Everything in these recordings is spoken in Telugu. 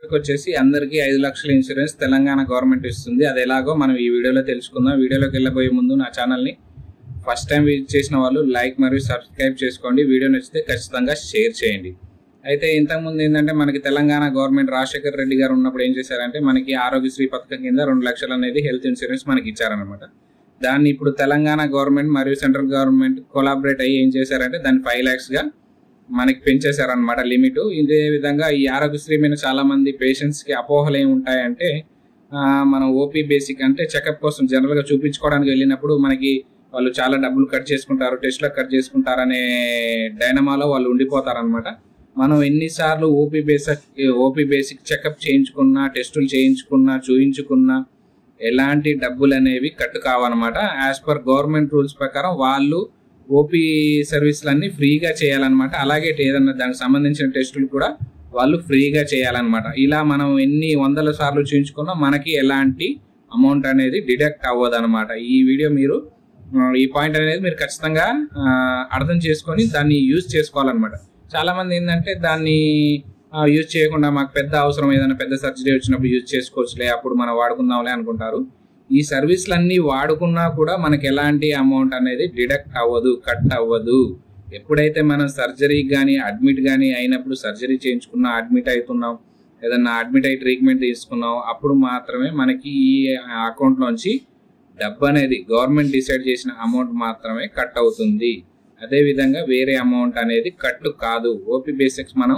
ఇక్కడికి వచ్చేసి అందరికీ ఐదు లక్షల ఇన్సూరెన్స్ తెలంగాణ గవర్నమెంట్ ఇస్తుంది అది ఎలాగో మనం ఈ వీడియోలో తెలుసుకుందాం వీడియోలోకి వెళ్ళబోయే ముందు నా ఛానల్ని ఫస్ట్ టైం విజిట్ చేసిన వాళ్ళు లైక్ మరియు సబ్స్క్రైబ్ చేసుకోండి వీడియో నచ్చితే ఖచ్చితంగా షేర్ చేయండి అయితే ఇంతకుముందు ఏంటంటే మనకి తెలంగాణ గవర్నమెంట్ రాజశేఖర్ రెడ్డి గారు ఉన్నప్పుడు ఏం చేశారంటే మనకి ఆరోగ్యశ్రీ పథకం కింద రెండు లక్షలు అనేది హెల్త్ ఇన్సూరెన్స్ మనకి ఇచ్చారనమాట దాన్ని ఇప్పుడు తెలంగాణ గవర్నమెంట్ మరియు సెంట్రల్ గవర్నమెంట్ కొలాబరేట్ అయ్యి ఏం చేశారంటే దాన్ని ఫైవ్ ల్యాక్స్గా మనకి పెంచేశారనమాట లిమిట్ ఇదే విధంగా ఈ ఆరోగ్యశ్రీ మీద చాలా మంది పేషెంట్స్ కి అపోహలు ఏమి ఉంటాయంటే ఆ, మనం ఓపీ బేసిక్ అంటే చెకప్ కోసం జనరల్ గా చూపించుకోవడానికి వెళ్ళినప్పుడు మనకి వాళ్ళు చాలా డబ్బులు కట్ చేసుకుంటారు టెస్ట్లో కట్ చేసుకుంటారు అనే డైనమాలో వాళ్ళు ఉండిపోతారనమాట మనం ఎన్నిసార్లు OP basic OP basic checkup చేయించుకున్నా టెస్టులు చేయించుకున్నా చూయించుకున్నా ఎలాంటి డబ్బులు అనేవి కట్టు కావన్నమాట యాజ్ పర్ గవర్నమెంట్ రూల్స్ ప్రకారం వాళ్ళు ఓపీ సర్వీసులన్నీ ఫ్రీగా చేయాలన్నమాట అలాగే ఏదన్నా దానికి సంబంధించిన టెస్టులు కూడా వాళ్ళు ఫ్రీగా చేయాలన్నమాట ఇలా మనం ఎన్ని వందల సార్లు చూయించుకున్నా మనకి ఎలాంటి అమౌంట్ అనేది డిడక్ట్ అవ్వదు అనమాట ఈ వీడియో మీరు ఆ, ఈ పాయింట్ అనేది మీరు ఖచ్చితంగా ఆ, అర్థం చేసుకొని దాన్ని యూజ్ చేసుకోవాలన్నమాట చాలా మంది ఏంటంటే దాన్ని యూజ్ చేయకుండా మాకు పెద్ద అవసరం ఏదైనా పెద్ద సర్జరీ వచ్చినప్పుడు యూజ్ చేసుకోవచ్చులే అప్పుడు మనం వాడుకుందాంలే అనుకుంటారు ఈ సర్వీసులన్నీ వాడుకున్నా కూడా మనకి ఎలాంటి అమౌంట్ అనేది డిడక్ట్ అవ్వదు కట్ అవ్వదు ఎప్పుడైతే మనం సర్జరీ కానీ అడ్మిట్ కానీ అయినప్పుడు సర్జరీ చేయించుకున్నా అడ్మిట్ అవుతున్నాం ఏదన్నా అడ్మిట్ అయి ట్రీట్మెంట్ తీసుకున్నాం అప్పుడు మాత్రమే మనకి ఈ అకౌంట్లోంచి డబ్బు అనేది గవర్నమెంట్ డిసైడ్ చేసిన అమౌంట్ మాత్రమే కట్ అవుతుంది అదే విధంగా వేరే అమౌంట్ అనేది కట్ కాదు ఓపీ బేసిక్స్ మనం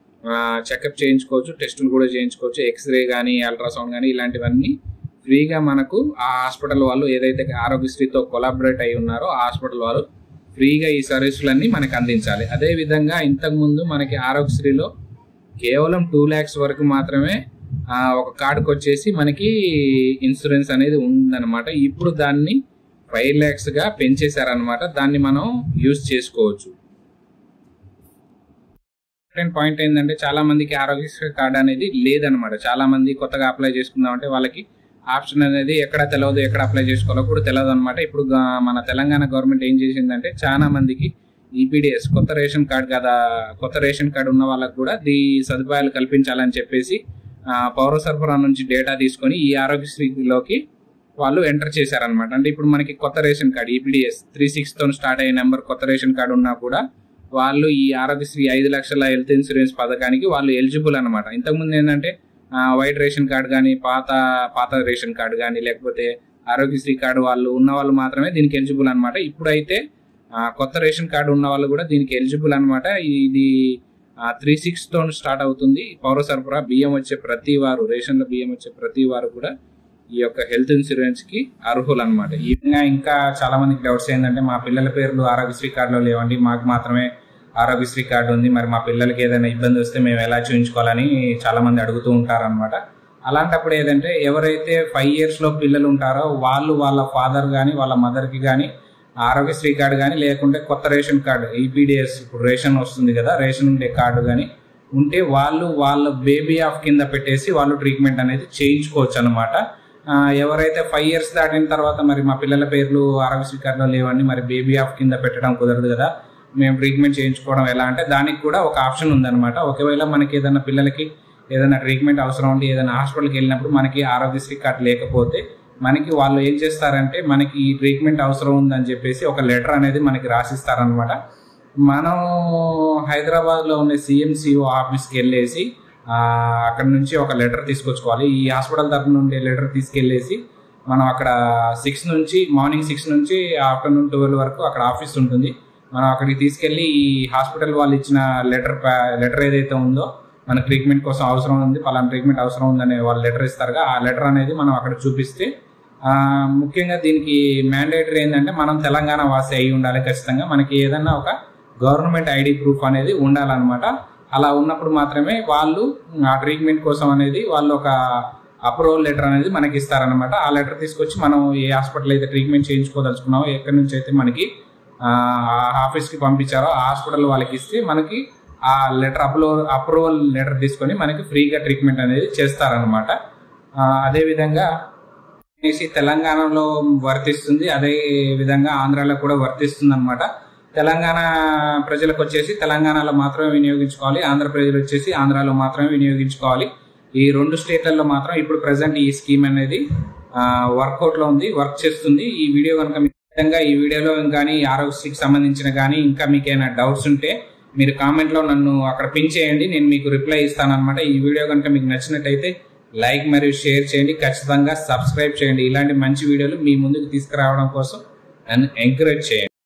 చెకప్ చేయించుకోవచ్చు టెస్టులు కూడా చేయించుకోవచ్చు ఎక్స్రే కానీ అల్ట్రాసౌండ్ కానీ ఇలాంటివన్నీ ఫ్రీగా మనకు ఆ హాస్పిటల్ వాళ్ళు ఏదైతే ఆరోగ్యశ్రీతో కొలాబరేట్ అయి ఉన్నారో ఆ హాస్పిటల్ వాళ్ళు ఫ్రీగా ఈ సర్వీసులన్నీ మనకు అందించాలి అదే విధంగా ఇంతకుముందు మనకి ఆరోగ్యశ్రీలో కేవలం టూ ల్యాక్స్ వరకు మాత్రమే ఆ, ఒక కార్డుకి వచ్చేసి మనకి ఇన్సూరెన్స్ అనేది ఉందన్నమాట ఇప్పుడు దాన్ని ఫైవ్ ల్యాక్స్ గా పెంచేశారనమాట దాన్ని మనం యూజ్ చేసుకోవచ్చు సెకండ్ పాయింట్ ఏంటంటే చాలా మందికి ఆరోగ్యశ్రీ కార్డు అనేది లేదనమాట చాలా మంది కొత్తగా అప్లై చేసుకుందామంటే వాళ్ళకి ఆప్షన్ అనేది ఎక్కడ తెలియదు ఎక్కడ అప్లై చేసుకోవాలో కూడా తెలియదు అనమాట ఇప్పుడు గా- మన తెలంగాణ గవర్నమెంట్ ఏం చేసిందంటే చాలా మందికి ఈపీడిఎస్ కొత్త రేషన్ కార్డు కదా కొత్త రేషన్ కార్డు ఉన్న వాళ్ళకి కూడా దీ సదుపాయాలు కల్పించాలని చెప్పేసి ఆ, పౌర సరఫరా నుంచి డేటా తీసుకొని ఈ ఆరోగ్యశ్రీలోకి వాళ్ళు ఎంటర్ చేశారనమాట అంటే ఇప్పుడు మనకి కొత్త ration card EPDS three six తో స్టార్ట్ అయ్యే నెంబర్ కొత్త రేషన్ కార్డు ఉన్నా కూడా వాళ్ళు ఈ ఆరోగ్యశ్రీ ఐదు లక్షల హెల్త్ ఇన్సూరెన్స్ పథకానికి వాళ్ళు ఎలిజిబుల్ అనమాట ఇంతకుముందు ఏంటంటే ఆ, వైట్ రేషన్ కార్డు కానీ పాత పాత రేషన్ కార్డు కానీ లేకపోతే ఆరోగ్యశ్రీ కార్డు వాళ్ళు ఉన్న వాళ్ళు మాత్రమే దీనికి ఎలిజిబుల్ అనమాట ఇప్పుడైతే ఆ, కొత్త రేషన్ కార్డు ఉన్న వాళ్ళు కూడా దీనికి ఎలిజిబుల్ అనమాట ఇది త్రీ సిక్స్ తో స్టార్ట్ అవుతుంది పౌర సరఫరా బియ్యం వచ్చే ప్రతి వారు రేషన్లో బియ్యం వచ్చే ప్రతి వారు కూడా ఈ యొక్క హెల్త్ ఇన్సూరెన్స్ కి అర్హులు అనమాట ఈ విధంగా ఇంకా చాలా మందికి డౌట్స్ ఏంటంటే మా పిల్లల పేర్లు ఆరోగ్యశ్రీ కార్డులో లేవండి మాకు మాత్రమే ఆరోగ్యశ్రీ కార్డు ఉంది మరి మా పిల్లలకి ఏదైనా ఇబ్బంది వస్తే మేము ఎలా చూపించుకోవాలని చాలా మంది అడుగుతూ ఉంటారు అనమాట అలాంటప్పుడు ఏదంటే ఎవరైతే ఫైవ్ ఇయర్స్ లో పిల్లలు ఉంటారో వాళ్ళు వాళ్ళ ఫాదర్ కానీ వాళ్ళ మదర్ కి కానీ ఆరోగ్యశ్రీ కార్డు కానీ లేకుంటే కొత్త రేషన్ కార్డు ఈపీడిఎస్ ఇప్పుడు రేషన్ వస్తుంది కదా రేషన్ ఉండే కార్డు కానీ ఉంటే వాళ్ళు వాళ్ళ బేబీ ఆఫ్ కింద పెట్టేసి వాళ్ళు ట్రీట్మెంట్ అనేది చేయించుకోవచ్చు అనమాట ఎవరైతే ఫైవ్ ఇయర్స్ దాటిన తర్వాత మరి మా పిల్లల పేర్లు ఆరోగ్యశ్రీ కార్డులో లేవండి మరి బేబీ ఆఫ్ కింద పెట్టడం కుదరదు కదా మేము ట్రీట్మెంట్ చేయించుకోవడం ఎలా అంటే దానికి కూడా ఒక ఆప్షన్ ఉందన్నమాట ఒకవేళ మనకి ఏదైనా పిల్లలకి ఏదైనా ట్రీట్మెంట్ అవసరం ఉండి ఏదైనా హాస్పిటల్కి వెళ్ళినప్పుడు మనకి ఆరోగ్యశ్రీ కార్డు లేకపోతే మనకి వాళ్ళు ఏం చేస్తారంటే మనకి ఈ ట్రీట్మెంట్ అవసరం ఉందని చెప్పేసి ఒక లెటర్ అనేది మనకి రాసిస్తారనమాట మనం హైదరాబాద్లో ఉన్న సిఎంసిఓ ఆఫీస్కి వెళ్ళేసి ఆ, అక్కడ నుంచి ఒక లెటర్ తీసుకొచ్చుకోవాలి ఈ హాస్పిటల్ తరఫు నుండి లెటర్ తీసుకెళ్ళేసి మనం అక్కడ సిక్స్ నుంచి మార్నింగ్ సిక్స్ నుంచి ఆఫ్టర్నూన్ ట్వెల్వ్ వరకు అక్కడ ఆఫీస్ ఉంటుంది మనం అక్కడికి తీసుకెళ్ళి ఈ హాస్పిటల్ వాళ్ళు ఇచ్చిన లెటర్ లెటర్ ఏదైతే ఉందో మన ట్రీట్మెంట్ కోసం అవసరం ఉంది పలానా ట్రీట్మెంట్ అవసరం ఉందని వాళ్ళు లెటర్ ఇస్తారుగా ఆ లెటర్ అనేది మనం అక్కడ చూపిస్తే ఆ, ముఖ్యంగా దీనికి మ్యాండేటరీ ఏంటంటే మనం తెలంగాణ వాసి అయి ఉండాలి ఖచ్చితంగా మనకి ఏదన్నా ఒక గవర్నమెంట్ ఐడి ప్రూఫ్ అనేది ఉండాలన్నమాట అలా ఉన్నప్పుడు మాత్రమే వాళ్ళు ఆ ట్రీట్మెంట్ కోసం అనేది వాళ్ళు ఒక అప్రూవల్ లెటర్ అనేది మనకి ఇస్తారనమాట ఆ లెటర్ తీసుకొచ్చి మనం ఏ హాస్పిటల్ అయితే ట్రీట్మెంట్ చేయించుకోదలుచుకున్నామో ఎక్కడి నుంచి అయితే మనకి ఆ ఆఫీస్కి పంపించారో ఆ హాస్పిటల్ వాళ్ళకి ఇస్తే మనకి ఆ లెటర్ అప్రూవల్ అప్రూవల్ లెటర్ తీసుకొని మనకి ఫ్రీగా ట్రీట్మెంట్ అనేది చేస్తారనమాట అదేవిధంగా అనేసి తెలంగాణలో వర్తిస్తుంది అదే విధంగా ఆంధ్రాలో కూడా వర్తిస్తుంది అనమాట తెలంగాణ ప్రజలకు వచ్చేసి తెలంగాణలో మాత్రమే వినియోగించుకోవాలి ఆంధ్ర ప్రజలు వచ్చేసి ఆంధ్రాలో మాత్రమే వినియోగించుకోవాలి ఈ రెండు స్టేట్లలో మాత్రం ఇప్పుడు ప్రజెంట్ ఈ స్కీమ్ అనేది వర్కౌట్ లో ఉంది వర్క్ చేస్తుంది ఈ వీడియో కనుక మీకు విధంగా ఈ వీడియోలో కానీ ఆరోగ్యశ్రీకి సంబంధించిన కానీ ఇంకా మీకు ఏమైనా డౌట్స్ ఉంటే మీరు కామెంట్ లో నన్ను అక్కడ పిన్ చేయండి నేను మీకు రిప్లై ఇస్తాను అనమాట ఈ వీడియో కనుక మీకు నచ్చినట్టయితే లైక్ మరియు షేర్ చేయండి ఖచ్చితంగా సబ్స్క్రైబ్ చేయండి ఇలాంటి మంచి వీడియోలు మీ ముందుకు తీసుకురావడం కోసం నన్ను ఎంకరేజ్ చేయండి